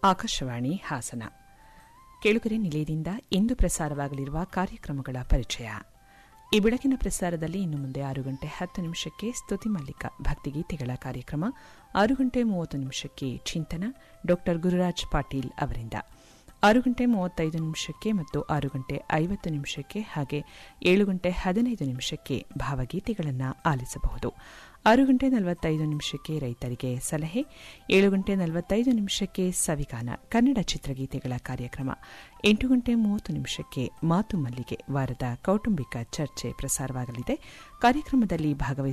ಆಕಾಶವಾಣಿ ಹಾಸನ ಕೇಳುಗರೆ ನಿಲಯದಿಂದ ಇಂದು ಪ್ರಸಾರವಾಗಲಿರುವ ಕಾರ್ಯಕ್ರಮಗಳ ಪರಿಚಯ ಈ ಬೆಳಗಿನ ಪ್ರಸಾರದಲ್ಲಿ ಇನ್ನು ಮುಂದೆ ಆರು ಗಂಟೆ ಹತ್ತು ನಿಮಿಷಕ್ಕೆ ಸ್ತುತಿ ಮಲ್ಲಿಕ ಭಕ್ತಿಗೀತೆಗಳ ಕಾರ್ಯಕ್ರಮ ಆರು ಗಂಟೆ ಮೂವತ್ತು ನಿಮಿಷಕ್ಕೆ ಚಿಂತನ ಡಾ ಗುರುರಾಜ್ ಪಾಟೀಲ್ ಅವರಿಂದ ಆರು ಗಂಟೆ ಮೂವತ್ತೈದು ನಿಮಿಷಕ್ಕೆ ಮತ್ತು ಆರು ಗಂಟೆ ಐವತ್ತು ನಿಮಿಷಕ್ಕೆ ಹಾಗೆ ಏಳು ಗಂಟೆ ಹದಿನೈದು ನಿಮಿಷಕ್ಕೆ ಭಾವಗೀತೆಗಳನ್ನು ಆಲಿಸಬಹುದು ಆರು ಗಂಟೆ ನಲವತ್ತೈದು ನಿಮಿಷಕ್ಕೆ ರೈತರಿಗೆ ಸಲಹೆ ಏಳು ಗಂಟೆ ನಲವತ್ತೈದು ನಿಮಿಷಕ್ಕೆ ಸವಿಗಾನ ಕನ್ನಡ ಚಿತ್ರಗೀತೆಗಳ ಕಾರ್ಯಕ್ರಮ ಎಂಟು ಗಂಟೆ ಮೂವತ್ತು ನಿಮಿಷಕ್ಕೆ ಮಾತು ಮಲ್ಲಿಗೆ ವಾರದ ಕೌಟುಂಬಿಕ ಚರ್ಚೆ ಪ್ರಸಾರವಾಗಲಿದೆ ಕಾರ್ಯಕ್ರಮದಲ್ಲಿ ಭಾಗವಹಿಸಿ